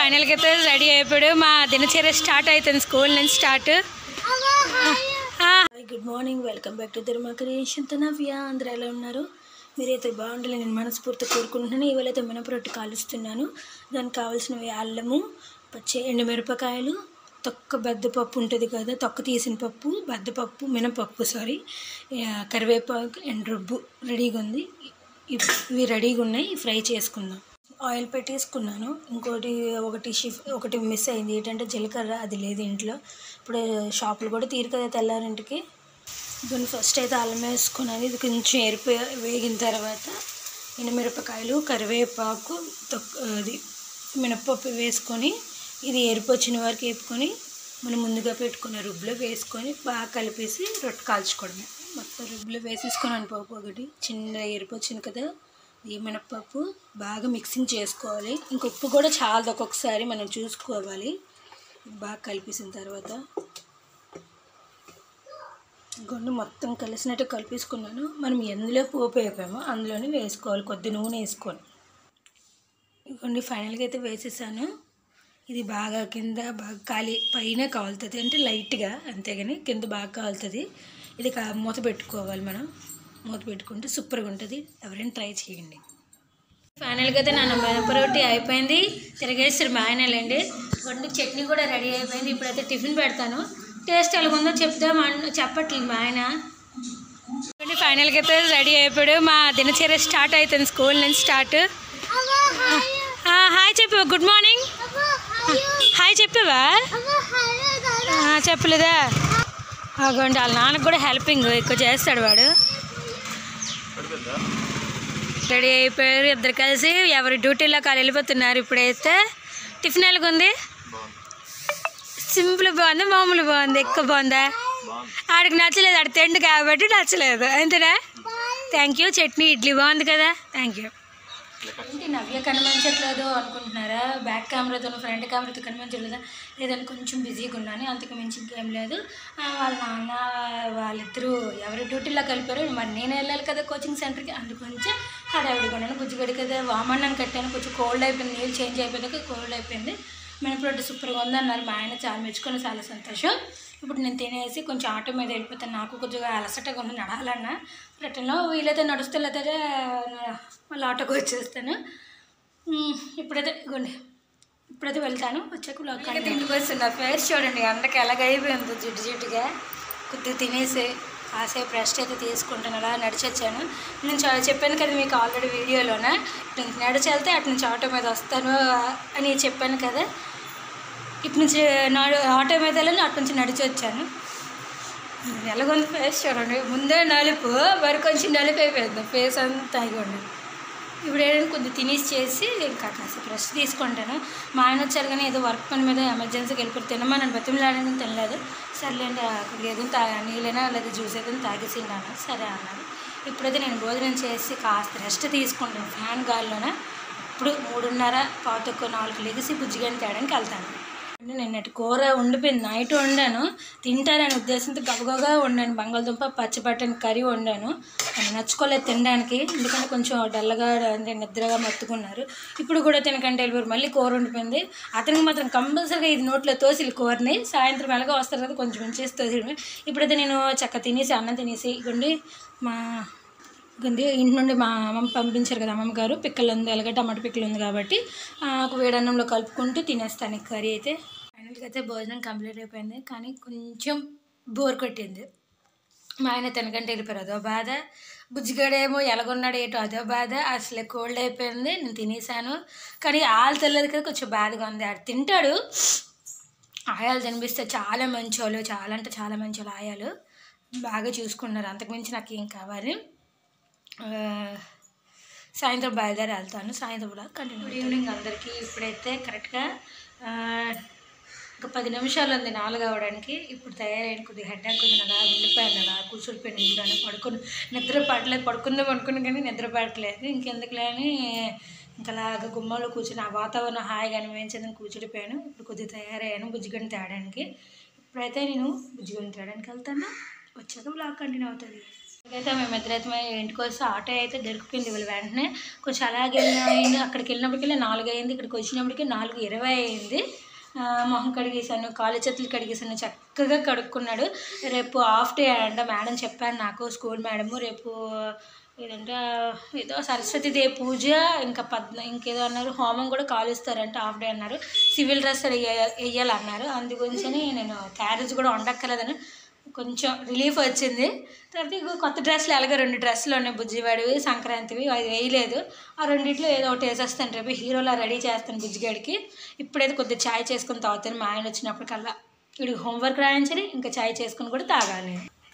ఫైనల్గా అయితే రెడీ అయిపోయాడు మా దినచర్య స్టార్ట్ అవుతుంది స్కూల్ నుంచి start good morning welcome back to Dharma creation Navya అందరూ ఎలా ఉన్నారు మీరైతే బాగుండాలి నేను మనస్ఫూర్తిగా కోరుకుంటున్నాను ఇవాళ అయితే మినపరొట్టు కాలుస్తున్నాను దానికి కావాల్సినవి అల్లము పచ్చి ఎండుమిరపకాయలు తొక్క బద్దపప్పు ఉంటుంది కదా తొక్క తీసిన పప్పు బద్దపప్పు మినపప్పు సారీ కరివేపాకు అండ్ రుబ్బు రెడీగా ఉంది ఇవి ఇవి రెడీగా ఉన్నాయి ఫ్రై చేసుకుందాం ఆయిల్ పెట్టేసుకున్నాను ఇంకోటి ఒకటి షిఫ్ ఒకటి మిస్ అయింది ఏంటంటే జీలకర్ర అది లేదు ఇంట్లో ఇప్పుడు షాపులు కూడా తీరు కదా తెల్లారింటికి దీన్ని ఫస్ట్ అయితే అల్లం వేసుకున్నాను ఇది కొంచెం ఎరిపి వేగిన తర్వాత మినమిరపకాయలు కరివేపాకు తొక్క అది మినపప్పు వేసుకొని ఇది ఎరుపు వచ్చిన వరకు వేపుకొని మనం ముందుగా పెట్టుకున్న రుబ్బులో వేసుకొని బాగా కలిపేసి రొట్టె కాల్చుకోవడమే మొత్తం రుబ్బులో వేసేసుకున్నాను పప్పు ఒకటి చిన్న ఎరుపు వచ్చింది కదా ఈ మినపప్పు బాగా మిక్సింగ్ చేసుకోవాలి ఇంక ఉప్పు కూడా చాలా ఒక్కొక్కసారి మనం చూసుకోవాలి బాగా కలిపేసిన తర్వాత గుండు మొత్తం కలిసినట్టు కలిపేసుకున్నాను మనం ఎందులో పోపు వేపామో అందులోనే వేసుకోవాలి కొద్ది నూనె వేసుకొని ఇదిగోండి ఫైనల్గా అయితే వేసేసాను ఇది బాగా కింద బాగా కాలి పైన కాలుతుంది అంటే లైట్గా అంతేగాని కింద బాగా కాలుతుంది ఇది కా మూత పెట్టుకోవాలి మనం మూత పెట్టుకుంటే సూపర్గా ఉంటుంది ఎవరైనా ట్రై చేయండి ఫైనల్గా అయితే నా మినపరొట్టి అయిపోయింది తిరగేస్తారు మా ఆయనలేండి వండి చట్నీ కూడా రెడీ అయిపోయింది ఇప్పుడైతే టిఫిన్ పెడతాను టేస్ట్ ఎలాగుందో చెప్దాం అన్న చెప్పట్లేదు మా ఆయన చూడండి ఫైనల్గా అయితే రెడీ అయిపోయాడు మా దినచర్య స్టార్ట్ అవుతుంది స్కూల్ నుంచి స్టార్ట్ హాయ్ చెప్పు గుడ్ మార్నింగ్ హాయ్ చెప్పావా ఆ, చెప్పలేదా అగోండి వాళ్ళ నాన్నకు కూడా హెల్పింగ్ ఎక్కువ చేస్తాడు వాడు రెడీ అయిపోయారు ఇద్దరు కలిసి ఎవరి డ్యూటీలో కాలు వెళ్ళిపోతున్నారు ఇప్పుడైతే టిఫిన్ ఎలాగుంది సింపుల్ బాగుంది మామూలు బాగుంది ఎక్కువ బాగుందా ఆడికి నచ్చలేదు ఆడి తిండి కాబట్టి నచ్చలేదు అంతేనా థ్యాంక్ యూ చట్నీ ఇడ్లీ బాగుంది కదా థ్యాంక్ యూ ఏంటి నవ్య కనిపించట్లేదు అనుకుంటున్నారా బ్యాక్ కెమెరాతో ఫ్రంట్ కెమెరాతో కనిపించట్లేదా లేదని కొంచెం బిజీగా ఉన్నాను అంతకు మించి ఇంకేం లేదు ఆ, వాళ్ళ నాన్న వాళ్ళిద్దరూ ఎవరి డ్యూటీలో కలిపారు మరి నేను వెళ్ళాలి కదా కోచింగ్ సెంటర్కి అందుకు కొంచెం హడావిడిగా ఉన్నాను బుజ్జిగడి కదా వామన్నాను కట్టాను కొంచెం కోల్డ్ అయిపోయింది నీళ్ళు చేంజ్ అయిపోయాక కోల్డ్ అయిపోయింది మినపరొట్టు సూపర్గా ఉందన్నారు మా ఆయన చాలా మెచ్చుకొని చాలా సంతోషం ఇప్పుడు నేను తినేసి కొంచెం ఆటో మీద వెళ్ళిపోతాను నాకు కొద్దిగా అలసటగా ఉంది నడాలన్నా రిటర్న్లో వీలైతే నడుస్తే లేకపోతే మళ్ళీ ఆటోకి వచ్చేస్తాను ఉమ్, ఇప్పుడైతే ఇగోండి ఇప్పుడైతే వెళ్తాను వచ్చాక బ్లాక్ అయితే ఇంటికి వస్తున్నా ఫేస్ చూడండి అందరికి ఎలాగ అయిపోయింది జిడ్డు జిడ్డుగా కొద్దిగా తినేసి కాసేపు రెస్ట్ అయితే తీసుకుంటాను అలా నడిచొచ్చాను నేను చా- చెప్పాను కదా మీకు ఆల్రెడీ వీడియోలోన నేను నడిచి వెళ్తే అటు నుంచి ఆటో మీద వస్తాను అని చెప్పాను కదా ఇటు నుంచి నాడు ఆటో మీద వెళ్ళని అటు నుంచి నడిచి వచ్చాను ఎలాగొంది ఫేస్ చూడండి ముందే నలుపు మరి కొంచెం నలుపు అయిపోయింది ఫేస్ అంతా ఇవ్వండి ఇప్పుడు ఏంటంటే కొద్దిగా తినేసి చేసి ఇంకా కాసేపు రెస్ట్ తీసుకుంటాను మా ఆయన వచ్చారు కానీ ఏదో వర్క్ పని మీద ఎమర్జెన్సీకి వెళ్ళిపోయి తినమని బతిమలాడని తినలేదు సర్లేండి అక్కడ ఏదైనా తా నీళ్ళైనా లేదా జ్యూస్ ఏదైనా తాగేసి ఉన్నాను సరే అన్నాడు ఇప్పుడైతే నేను భోజనం చేసి కాస్త రెస్ట్ తీసుకుంటాను ఫ్యాన్ గాల్లోన ఇప్పుడు మూడున్నర పాతొక్క నాలుగు లెగిసి బుజ్జిగాని తేడానికి వెళ్తాను అంటే నిన్నటి కూర ఉండిపోయింది నైట్ వండాను తింటారనే ఉద్దేశంతో గబగబగా వండాను బంగాళదుంప పచ్చిబట్టని కర్రీ వండాను అది నచ్చుకోలేదు తినడానికి ఎందుకంటే కొంచెం డల్గా అంటే నిద్రగా మత్తుకున్నారు ఇప్పుడు కూడా తినకంటే వెళ్ళిపోయారు మళ్ళీ కూర ఉండిపోయింది అతనికి మాత్రం కంపల్సరీగా ఇది నోట్లో తోసి కూరని సాయంత్రం ఎలాగో వస్తారు కదా కొంచెం ఉంచేసి తోసి ఇప్పుడైతే నేను చక్క తినేసి అన్నం తినేసి ఇగోండి మా ఉంది ఇంటి నుండి మా అమ్మమ్మ పంపించారు కదా అమ్మమ్మ గారు పిక్కలు ఉంది అలాగే టమాటా పిక్కలు ఉంది కాబట్టి ఆ, ఒక వేడన్నంలో కలుపుకుంటూ తినేస్తాను ఈ కర్రీ అయితే ఫైనల్గా అయితే భోజనం కంప్లీట్ అయిపోయింది కానీ కొంచెం బోర్ కొట్టింది మా ఆయన తినకంటే వెళ్ళిపోయారు అదో బాధ బుజ్జిగాడేమో ఎలాగొన్నాడు ఏటో అదో బాధ అసలే కోల్డ్ అయిపోయింది నేను తినేసాను కానీ ఆలు తెలియదు కదా కొంచెం బాధగా ఉంది ఆడు తింటాడు ఆయాలు తినిపిస్తే చాలా మంచోళ్ళు చాలా అంటే చాలా మంచోళ్ళు ఆయాలు బాగా చూసుకున్నారు అంతకుమించి నాకు ఏం కావాలి ఆ, సాయంత్రం బయలుదేరి వెళ్తాను సాయంత్రం కూడా కంటిన్యూ గుడ్ ఈవినింగ్ అందరికీ ఇప్పుడైతే కరెక్ట్గా ఆ, ఒక పది నిమిషాలు ఉంది నాలుగు అవ్వడానికి ఇప్పుడు తయారైన కొద్దిగా హెడ్ కొంచెం అలా ఉండిపోయాను అలా కూర్చుడిపోయాను ఇంట్లోనే పడుకుని నిద్ర పడలేదు పడుకుందాం అనుకుని కానీ నిద్ర పడట్లేదు ఇంకెందుకులే అని ఇంకలాగా గుమ్మంలో కూర్చుని ఆ వాతావరణం హాయిగా అనిపించిందని కూర్చుడిపోయాను ఇప్పుడు కొద్దిగా తయారయ్యాను బుజ్జిగడ్ని తేడానికి ఇప్పుడైతే నేను బుజ్జిగడ్ని తేడానికి వెళ్తాను వచ్చాక బ్లాగ్ కంటిన్యూ అవుతుంది అయితే మేము ఇద్దరైతే ఇంటికి వస్తే ఆటో అయితే దొరికిపోయింది వీళ్ళు వెంటనే కొంచెం అలాగే అయింది అక్కడికి వెళ్ళినప్పటికీ నాలుగు అయింది ఇక్కడికి వచ్చినప్పటికీ నాలుగు ఇరవై అయింది ఆ, మొహం కడిగేశాను కాలు చేతులు కడిగేశాను చక్కగా కడుక్కున్నాడు రేపు హాఫ్ డే అంట మేడం చెప్పాను నాకు స్కూల్ మేడము రేపు ఏదంటే ఏదో సరస్వతి దేవి పూజ ఇంకా పద్మ ఇంకేదో అన్నారు హోమం కూడా కాలుస్తారంట హాఫ్ డే అన్నారు సివిల్ డ్రెస్ వేయాలన్నారు అందు గురించని నేను క్యారేజ్ కూడా వండక్కర్లేదని కొంచెం రిలీఫ్ వచ్చింది తర్వాత ఇగో కొత్త డ్రెస్సులు అలాగే రెండు డ్రెస్సులు ఉన్నాయి బుజ్జివాడివి సంక్రాంతివి అది వేయలేదు ఆ రెండిట్లో ఏదో ఒకటి వేసేస్తాను రేపు హీరోలా రెడీ చేస్తాను బుజ్జిగాడికి ఇప్పుడైతే కొద్దిగా ఛాయ్ చేసుకుని తాగుతాను మా ఆయన వచ్చినప్పటికల్లా వీడికి హోంవర్క్ రాయించని ఇంకా ఛాయ్ చేసుకుని కూడా తాగాలి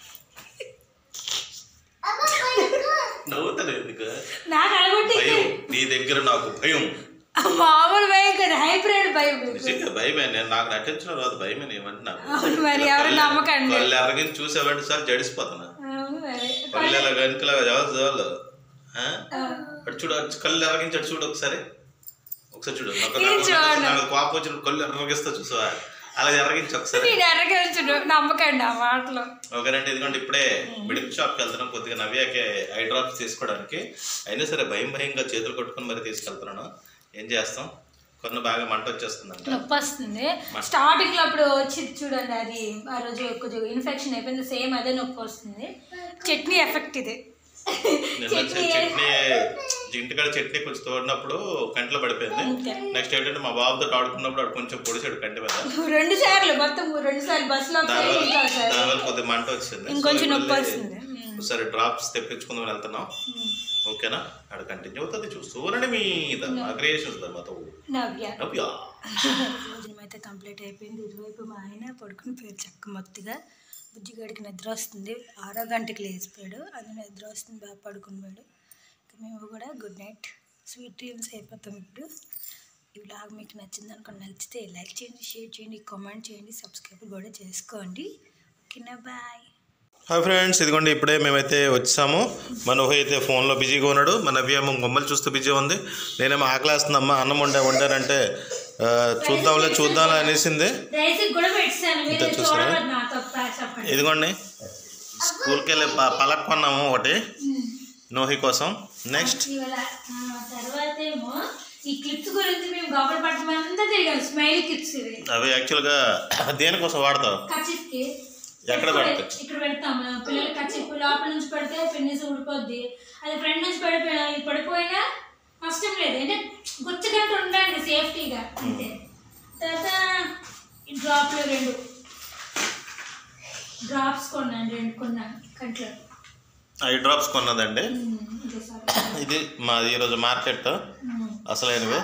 నవ్వుతాను ఎందుకు నాకు అలగొట్టి భయం నీ దగ్గర నాకు భయం మామూలు భయం కదా హైబ్రిడ్ భయం నిజంగా భయమే నేను నాకు నటించిన రాదు భయమే ఏమంటే నాకు అవును మరి ఎవరు నమ్మకండి కళ్ళు ఎరగని చూసేవాడి సార్ జడిసిపోతున్నా అవును మరి కళ్ళు ఎలా వెనుకలా జవాబు చాలు ఆ? అటు చూడు అటు కళ్ళు ఎరగించి అటు చూడు ఒకసారి ఒకసారి చూడు నాకు నేను నాకు- చూడను. నాకు కోపం వచ్చిన కళ్ళు ఎర్రగిస్తా చూసావా అలా ఎరగించి ఒకసారి నేను ఎర్రగలుచుడు నమ్మకండి ఆ మాటలు ఒకరంటే ఎందుకంటే ఇప్పుడే మెడికల్ షాప్కి వెళ్తున్నాం కొద్దిగా నవ్యాకే ఐ డ్రాప్స్ తీసుకోవడానికి అయినా సరే భయం భయంగా చేతులు కొట్టుకొని మరి తీసుకెళ్తున్నాను ఏం చేస్తాం కొన్ని బాగా మంట వచ్చేస్తుందంట నొప్పి వస్తుంది స్టార్టింగ్ లో అప్పుడు వచ్చింది చూడండి అది ఆ రోజు కొంచెం ఇన్ఫెక్షన్ అయిపోయింది సేమ్ అదే నొప్పి వస్తుంది చట్నీ ఎఫెక్ట్ ఇది నిన్న చట్నీ చట్నీ ఇంటికాడ చట్నీ కొంచెం తోడినప్పుడు కంట్లో పడిపోయింది అంతే. నెక్స్ట్ ఏంటంటే మా బాబుతో ఆడుకున్నప్పుడు ఆడు కొంచెం పొడిచాడు కంటి మీద రెండు సార్లు మొత్తం రెండు సార్లు బస్సులో ఒకసారి దానివల్ల ఇంట్లో ఒకసారి దానివల్ల కొద్దిగా మంట వచ్చింది ఇంకొంచెం సో నొప్పి మళ్ళీ వస్తుంది. ఒకసారి డ్రాప్స్ తెప్పించుకుందాం వెళ్తున్నాం ఓకేనా ఆడ కంటిన్యూ అవుతుంది చూస్తూ ఉండండి మీద మా క్రియేషన్స్ మాతో నవ్య నవ్యా భోజనం అయితే కంప్లీట్ అయిపోయింది ఇటువైపు మా ఆయన పడుకుని పోయారు చక్క మొత్తిగా బుజ్జిగాడికి నిద్ర వస్తుంది ఆరో గంటకి లేచిపోయాడు అది నిద్ర వస్తుంది బాగా పడుకున్నాడు ఇక మేము కూడా గుడ్ నైట్ స్వీట్ డ్రీమ్స్ అయిపోతాం ఇప్పుడు ఈ వ్లాగ్ మీకు నచ్చింది అనుకోండి నచ్చితే లైక్ చేయండి షేర్ చేయండి కామెంట్ చేయండి సబ్స్క్రైబ్ కూడా చేసుకోండి ఓకేనా బాయ్ హాయ్ ఫ్రెండ్స్ ఇదిగోండి ఇప్పుడే మేమైతే వచ్చాము మనోహ అయితే ఫోన్లో బిజీగా ఉన్నాడు మన అవ్వేమో బొమ్మలు చూస్తూ బిజీ ఉంది నేనేమో ఆకలేస్తుందమ్మా అన్నం వండా వండానంటే ఆ, చూద్దాంలే చూద్దాంలే అనేసింది రైస్ కూడా పెట్టాను ఇంత మీరు చూసారా? చూడవద్దు నా తప్ప చెప్పండి ఇదిగోండి స్కూల్కి వెళ్ళి ప- పలక్ కొన్నాము ఒకటి నోహి కోసం నెక్స్ట్ ఇవాళ ఆ, తర్వాత ఏమో ఈ క్లిప్స్ గురించి మేము గోపల పట్టణం అంతా తిరిగాం స్మైల్ క్లిప్స్ ఇవి అవి యాక్చువల్గా దేనికోసం వాడతావు కచ్చిప్ కి ఎక్కడ పెడతావు? ఇక్కడ పెడతాం పిల్లలు కచ్చిప్ లోపల నుంచి పెడితే పెన్నిస్ ఊడిపోద్ది అది ఫ్రంట్ నుంచి పడిపోయినా ఇది పడిపోయినా నష్టం లేదు అంటే గుచ్చగట్టు ఉండండి సేఫ్టీగా అంతే తర్వాత ఈ డ్రాప్లు రెండు డ్రాప్స్ కొన్నాను రెండు కొన్నాను కంట్లో ఐ డ్రాప్స్ కొన్నదండి ఉమ్, ఇదే సార్ ఇది మాది ఈరోజు మార్కెట్ అసలైనవి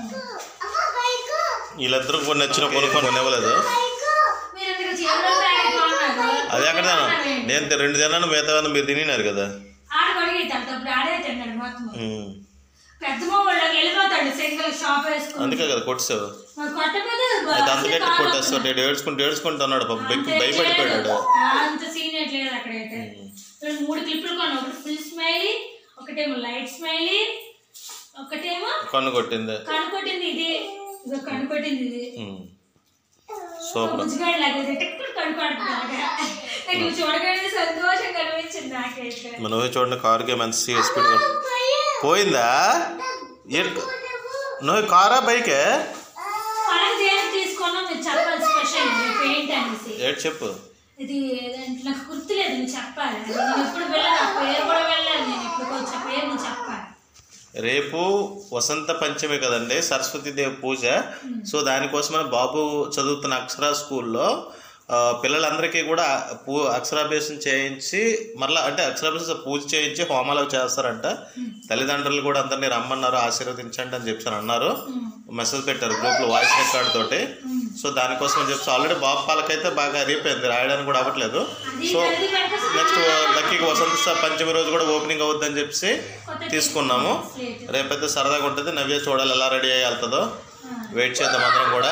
వీళ్ళిద్దరూ కొన్ని నచ్చిన కొనుక్కొని కొనివ్వలేదు మీరు ఇక్కడ చీరలు ప్యాకెట్ కొన్నారు అది ఎక్కడ తిన్నాను నేను తి- రెండు తిన్నాను మిగతా మీరు తినినారు కదా ఆడ కొడిగితాడు అప్పుడు ఆడే తిన్నాడు మొత్తం ఉమ్. పెద్ద వాళ్ళకి వెళ్ళిపోతాడు సింగిల్ షాప్ వేసుకుని అందుకే కదా కొట్టావు మరి కొట్టకపోతే అయితే అందుకే కొట్టేస్తాడు నేను ఏడ్చుకుంటూ ఏడ్చుకుంటూ అన్నాడు పాపం బెక్కి భయపడిపోయాడు అంత సీనియర్ లేదు అక్కడైతే రెండు మూడు క్లిప్పులు కొన్నా ఒకటి ఫుల్ స్మైలీ ఒకటేమో లైట్ స్మైలీ ఒకటేమో కన్ను కొట్టింది కనుకొట్టింది ఇది ఇదో కనుకొట్టింది ఇది ఉమ్. సూపర్ ముజ్జిగాడు లాగా టెక్కుడు కనుకొడుతున్నాడు నాకు ఇవి చూడగానే సంతోషం కనిపించింది నాకైతే మనం చూడండి కారుకి మంచి స్పీడ్ పోయిందా ఏంటి నువ్వు కారా బైకే మనకి దేనికి తీసుకున్నా మీరు చెప్పాలి స్పెషల్ పెయింట్ అనేసి ఏంటి చెప్పు ఇది ఏదంటే నాకు గుర్తులేదు నేను చెప్పాలి అది నేను ఎప్పుడు వెళ్ళాను ఆ పేరు కూడా వెళ్ళాను నేను ఇప్పుడు కొంచెం పేరు నేను చెప్పాలి రేపు వసంత పంచమి కదండి సరస్వతీదేవి పూజ సో దానికోసమని బాబు చదువుతున్న అక్షరా స్కూల్లో ఆ, పిల్లలందరికీ కూడా పూ అక్షరాభ్యాసం చేయించి మరలా అంటే అక్షరాభ్యాసం పూజ చేయించి హోమాలు అవి చేస్తారంట తల్లిదండ్రులు కూడా అందరినీ రమ్మన్నారు ఆశీర్వదించండి అని చెప్పి అన్నారు మెసేజ్ పెట్టారు గ్రూప్లో వాయిస్ రికార్డ్ తోటి సో దానికోసం అని చెప్పి ఆల్రెడీ బాబు పాలకైతే బాగా అరిగిపోయింది రాయడానికి కూడా అవ్వట్లేదు సో నెక్స్ట్ లక్కీకి వసంత స- పంచమి రోజు కూడా ఓపెనింగ్ అవుద్దని చెప్పి తీసుకున్నాము రేపైతే సరదాగా ఉంటుంది నవ్య చూడాలి ఎలా రెడీ అయ్యి వెళ్తుందో వెయిట్ చేద్దాం అందరం కూడా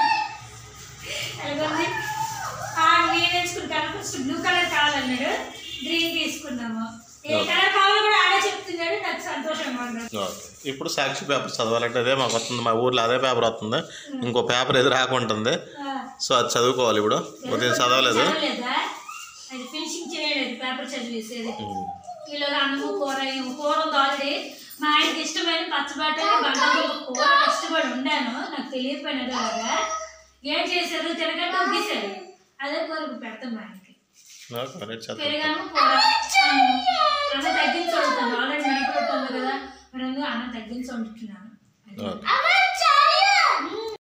ఎలాగొంది? ఆ, నేను ఎంచుకుంటాను ఫస్ట్ బ్లూ కలర్ కావాలన్నాడు గ్రీన్ తీసుకున్నాము ఏ కలర్ కావాలో కూడా ఆడే చెప్తున్నాడు నాకు సంతోషంగా ఉంది ఓకే. ఇప్పుడు సాక్షి పేపర్ చదవాలంటే అదే మాకు వస్తుంది మా ఊర్లో అదే పేపర్ వస్తుంది ఇంకో పేపర్ ఎదురు రాకుంటుంది ఆ, సో అది చదువుకోవాలి ఇప్పుడు ఉదయం చదవలేదు చదవలేదా అది ఫినిషింగ్ చేయలేదు పేపర్ చదివేసేది ఈలోగా అన్నము కూర కూర ఉంది ఆల్రెడీ మా ఆయనకి ఇష్టమైన పచ్చబట్టలు బంగాళదుంప కూర కష్టపడి ఉండాను నాకు తెలియకపోయినది అలాగా ఏం చేశారు తినకుండా ఉగ్గేశారు అదే కూర ఇప్పుడు పెడతాం మా ఆయనకి నాకు అదే చదువు పెరిగాను కూర అన్నం. అన్నం తగ్గించి వండుతాను ఆల్రెడీ నైట్ పెట్టి ఉంది కదా మరి అందుకు అన్నం తగ్గించి వండుతున్నాను ఓకే